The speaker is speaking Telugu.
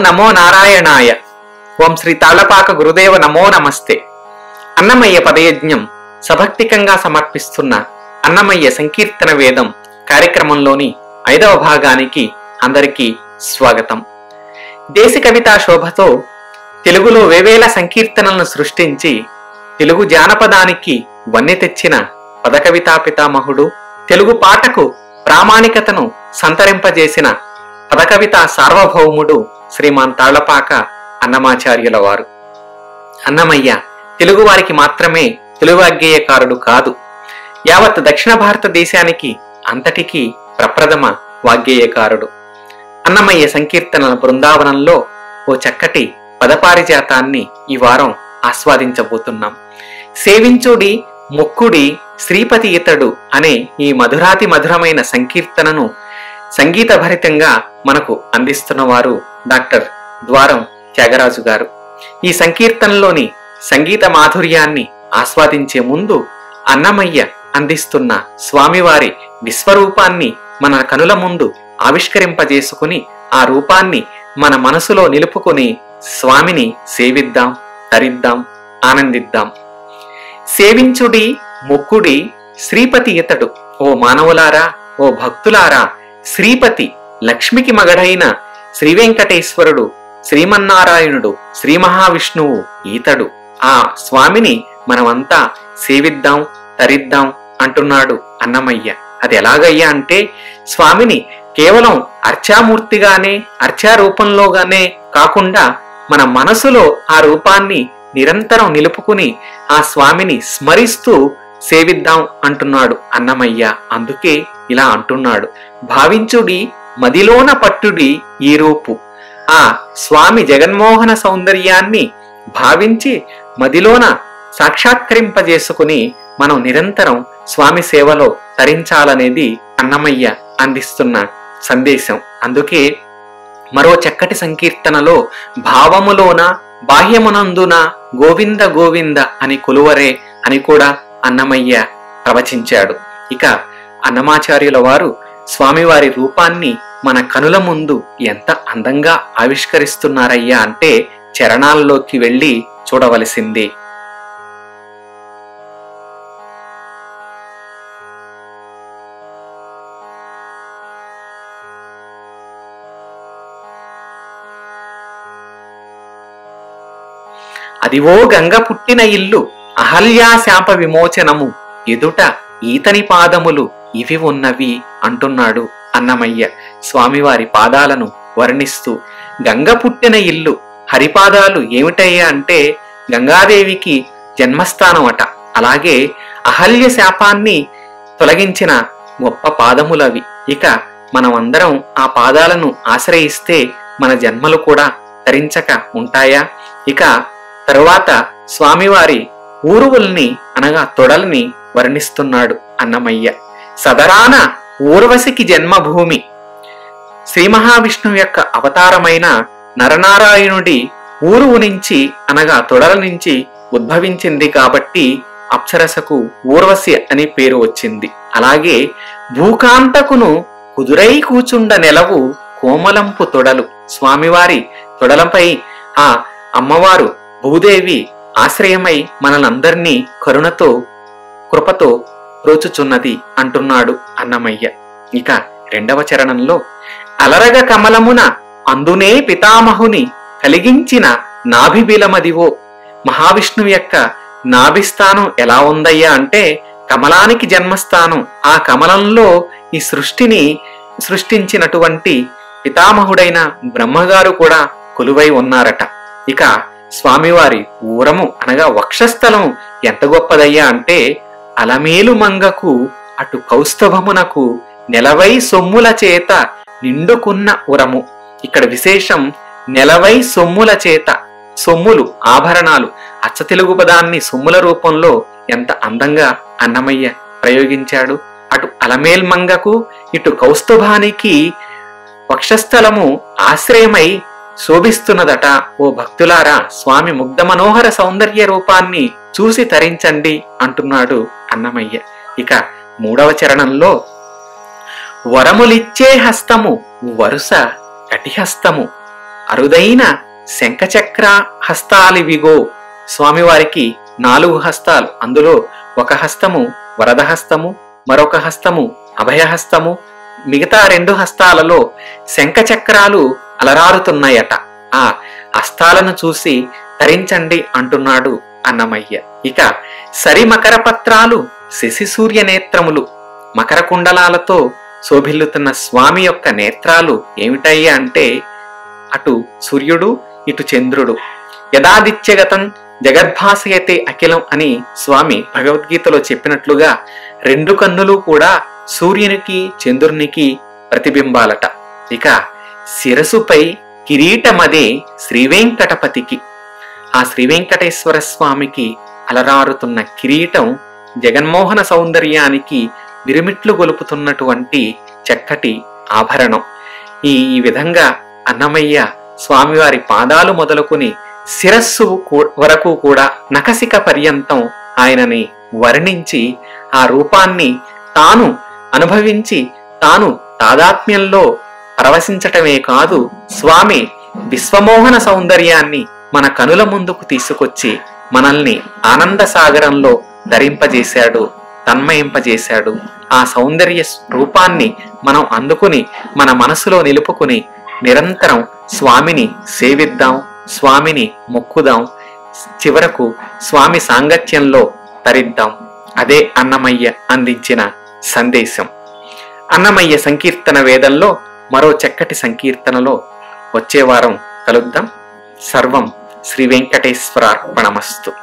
నమో నారాయణాయ ఓం శ్రీ తాళ్లపాక గురుదేవ నమో నమస్తే అన్నమయ్య పదయజ్ఞం సభక్తికంగా సమర్పిస్తున్న అన్నమయ్య సంకీర్తన వేదం కార్యక్రమంలోని ఐదవ భాగానికి అందరికీ స్వాగతం దేశ కవితా శోభతో తెలుగులో వేవేల సంకీర్తనలను సృష్టించి తెలుగు జానపదానికి వన్నె తెచ్చిన పదకవితా పితామహుడు తెలుగు పాటకు ప్రామాణికతను సంతరింపజేసిన పదకవిత సార్వభౌముడు శ్రీమాన్ తాళ్లపాక అన్నమాచార్యుల వారు అన్నమయ్య తెలుగువారికి మాత్రమే తెలుగువాగ్గేయకారుడు కాదు యావత్ దక్షిణ భారతదేశానికి అంతటికీ ప్రప్రథమ వాగ్గేయకారుడు అన్నమయ్య సంకీర్తనల బృందావనంలో ఓ చక్కటి పదపారిజాతాన్ని ఈ వారం ఆస్వాదించబోతున్నాం సేవించుడి మొక్కుడి శ్రీపతి ఇతడు అనే ఈ మధురాతి మధురమైన సంకీర్తనను సంగీత భరితంగా మనకు అందిస్తున్నవారు డాక్టర్ ద్వారం త్యాగరాజు గారు ఈ సంకీర్తనలోని సంగీత మాధుర్యాన్ని ఆస్వాదించే ముందు అన్నమయ్య అందిస్తున్న స్వామివారి విశ్వరూపాన్ని మన కనుల ముందు ఆవిష్కరింపజేసుకుని ఆ రూపాన్ని మన మనసులో నిలుపుకొని స్వామిని సేవిద్దాం తరిద్దాం ఆనందిద్దాం సేవించుడి మొక్కుడి శ్రీపతి ఇతడు ఓ మానవులారా ఓ భక్తులారా శ్రీపతి లక్ష్మికి మగడైన శ్రీ వెంకటేశ్వరుడు శ్రీమన్నారాయణుడు శ్రీ మహావిష్ణువు ఈతడు ఆ స్వామిని మనమంతా సేవిద్దాం తరిద్దాం అంటున్నాడు అన్నమయ్య అది ఎలాగయ్యా అంటే స్వామిని కేవలం అర్చామూర్తిగానే అర్చా రూపంలోగానే కాకుండా మన మనసులో ఆ రూపాన్ని నిరంతరం నిలుపుకుని ఆ స్వామిని స్మరిస్తూ సేవిద్దాం అంటున్నాడు అన్నమయ్య అందుకే ఇలా అంటున్నాడు భావించుడి మదిలోన పట్టుడి ఈ రూపు ఆ స్వామి జగన్మోహన సౌందర్యాన్ని భావించి మదిలోన సాక్షాత్కరింపజేసుకుని మనం నిరంతరం స్వామి సేవలో తరించాలనేది అన్నమయ్య అందిస్తున్న సందేశం అందుకే మరో చక్కటి సంకీర్తనలో భావములోన బాహ్యమునందున గోవింద గోవింద అని కొలువరే అని కూడా అన్నమయ్య ప్రవచించాడు ఇక అన్నమాచార్యుల వారు స్వామివారి రూపాన్ని మన కనుల ముందు ఎంత అందంగా ఆవిష్కరిస్తున్నారయ్యా అంటే చరణాల్లోకి వెళ్ళి చూడవలసిందే అదివో గంగ పుట్టిన ఇల్లు అహల్యా శాప విమోచనము ఎదుట ఈతని పాదములు ఇవి ఉన్నవి అంటున్నాడు అన్నమయ్య స్వామివారి పాదాలను వర్ణిస్తూ గంగ పుట్టిన ఇల్లు హరిపాదాలు ఏమిటయ్యా అంటే గంగాదేవికి జన్మస్థానం అట అలాగే అహల్య శాపాన్ని తొలగించిన గొప్ప పాదములవి ఇక మనమందరం ఆ పాదాలను ఆశ్రయిస్తే మన జన్మలు కూడా తరించక ఉంటాయా ఇక తరువాత స్వామివారి ఊరువుల్ని అనగా తొడల్ని వర్ణిస్తున్నాడు అన్నమయ్య సదరాన ఊర్వశికి జన్మభూమి శ్రీ మహావిష్ణువు యొక్క అవతారమైన నరనారాయణుడి ఊరువు నుంచి అనగా తొడల నుంచి ఉద్భవించింది కాబట్టి అప్సరసకు ఊర్వశి అని పేరు వచ్చింది అలాగే భూకాంతకును కుదురై కూచుండ నెలవు కోమలంపు తొడలు స్వామివారి తొడలపై ఆ అమ్మవారు భూదేవి ఆశ్రయమై మనలందరినీ కరుణతో కృపతో రోచుచున్నది అంటున్నాడు అన్నమయ్య ఇక రెండవ చరణంలో అలరగ కమలమున అందునే పితామహుని కలిగించిన నాభిబిలమదివో మహావిష్ణువు యొక్క నాభిస్థానం ఎలా ఉందయ్యా అంటే కమలానికి జన్మస్థానం ఆ కమలంలో ఈ సృష్టిని సృష్టించినటువంటి పితామహుడైన బ్రహ్మగారు కూడా కొలువై ఉన్నారట ఇక స్వామివారి ఊరము అనగా వక్షస్థలం ఎంత గొప్పదయ్యా అంటే అలమేలు మంగకు అటు కౌస్తభమునకు నెలవై సొమ్ముల చేత నిండుకున్న ఉరము ఇక్కడ విశేషం నెలవై సొమ్ముల చేత సొమ్ములు ఆభరణాలు అచ్చ తెలుగు పదాన్ని సొమ్ముల రూపంలో ఎంత అందంగా అన్నమయ్య ప్రయోగించాడు అటు అలమేల్ మంగకు ఇటు కౌస్తుభానికి వక్షస్థలము ఆశ్రయమై శోభిస్తున్నదట ఓ భక్తులారా స్వామి ముగ్ధ మనోహర సౌందర్య రూపాన్ని చూసి తరించండి అంటున్నాడు అన్నమయ్య ఇక మూడవ చరణంలో వరములిచ్చే హస్తము వరుస కటిహస్తము అరుదైన శంఖచక్ర హస్తాలివిగో స్వామివారికి నాలుగు హస్తాలు అందులో ఒక హస్తము వరద హస్తము మరొక హస్తము అభయహస్తము మిగతా రెండు హస్తాలలో శంఖచక్రాలు అలరారుతున్నాయట ఆ హస్తాలను చూసి ధరించండి అంటున్నాడు అన్నమయ్య ఇక సరి మకర పత్రాలు శశి సూర్య నేత్రములు మకర కుండలాలతో శోభిల్లుతున్న స్వామి యొక్క నేత్రాలు ఏమిటయ్యా అంటే అటు సూర్యుడు ఇటు చంద్రుడు యథాదిత్యగతం జగద్భాసయతే అఖిలం అని స్వామి భగవద్గీతలో చెప్పినట్లుగా రెండు కన్నులు కూడా సూర్యునికి చంద్రునికి ప్రతిబింబాలట ఇక శిరసుపై కిరీటమదే శ్రీవేంకటపతికి ఆ శ్రీవేంకటేశ్వర స్వామికి అలరారుతున్న కిరీటం జగన్మోహన సౌందర్యానికి మిరుమిట్లు గొలుపుతున్నటువంటి చక్కటి ఆభరణం ఈ ఈ విధంగా అన్నమయ్య స్వామివారి పాదాలు మొదలుకుని శిరస్సు కూ- వరకు కూడా నకసిక పర్యంతం ఆయనని వర్ణించి ఆ రూపాన్ని తాను అనుభవించి తాను తాదాత్మ్యంలో పరవశించటమే కాదు స్వామి విశ్వమోహన సౌందర్యాన్ని మన కనుల ముందుకు తీసుకొచ్చి మనల్ని ఆనంద సాగరంలో ధరింపజేశాడు తన్మయింపజేశాడు ఆ సౌందర్య రూపాన్ని మనం అందుకుని మన మనసులో నిలుపుకుని నిరంతరం స్వామిని సేవిద్దాం స్వామిని మొక్కుదాం చివరకు స్వామి సాంగత్యంలో తరిద్దాం అదే అన్నమయ్య అందించిన సందేశం అన్నమయ్య సంకీర్తన వేదంలో మరో చక్కటి సంకీర్తనలో వచ్చే వారం కలుద్దాం సర్వం శ్రీ వెంకటేశ్వరార్పణమస్తు